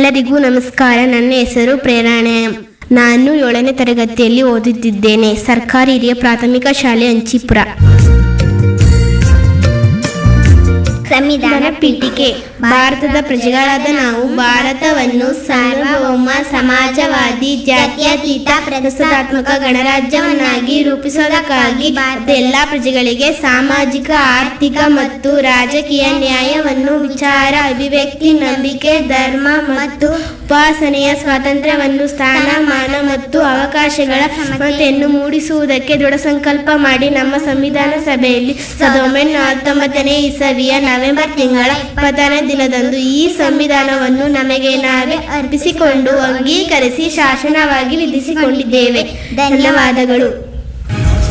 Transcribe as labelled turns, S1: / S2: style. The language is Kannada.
S1: ಎಲ್ಲರಿಗೂ ನಮಸ್ಕಾರ ನನ್ನ ಹೆಸರು ಪ್ರೇರಣೆ ನಾನು ಏಳನೇ ತರಗತಿಯಲ್ಲಿ ಓದುತ್ತಿದ್ದೇನೆ ಸರ್ಕಾರಿ ಹಿರಿಯ ಪ್ರಾಥಮಿಕ ಶಾಲೆ ಅಂಚಿಪುರ ಸಂವಿಧಾನ ಪೀಠಿಕೆ ಭಾರತದ ಪ್ರಜೆಗಳಾದ ನಾವು ಭಾರತವನ್ನು ಸಾರ್ವಭೌಮ ಸಮಾಜವಾದಿ ಜಾತ್ಯತೀತ ಪ್ರಜಾಸತ್ತಾತ್ಮಕ ಗಣರಾಜ್ಯವನ್ನಾಗಿ ರೂಪಿಸೋದಕ್ಕಾಗಿ ಭಾರತದ ಎಲ್ಲಾ ಪ್ರಜೆಗಳಿಗೆ ಸಾಮಾಜಿಕ ಆರ್ಥಿಕ ಮತ್ತು ರಾಜಕೀಯ ನ್ಯಾಯವನ್ನು ವಿಚಾರ ಅಭಿವ್ಯಕ್ತಿ ನಂಬಿಕೆ ಧರ್ಮ ಮತ್ತು ಉಪಾಸನೆಯ ಸ್ವಾತಂತ್ರ್ಯವನ್ನು ಸ್ಥಾನಮಾನ ಮತ್ತು ಅವಕಾಶಗಳ ಸಮತೆಯನ್ನು ಮೂಡಿಸುವುದಕ್ಕೆ ದೃಢ ಸಂಕಲ್ಪ ಮಾಡಿ ನಮ್ಮ ಸಂವಿಧಾನ ಸಭೆಯಲ್ಲಿ ಸಾವಿರದ ಒಂಬೈನೂರ ಹತ್ತೊಂಬತ್ತನೇ ಇಸವಿಯ ನವೆಂಬರ್ ತಿಂಗಳ ಇಪ್ಪತ್ತನೇ ದಿನದಂದು ಈ ಸಂವಿಧಾನವನ್ನು ನಮಗೆ ನಾವೇ ಅರ್ಪಿಸಿಕೊಂಡು ಅಂಗೀಕರಿಸಿ ಶಾಸನವಾಗಿ ವಿಧಿಸಿಕೊಂಡಿದ್ದೇವೆ ಧನ್ಯವಾದಗಳು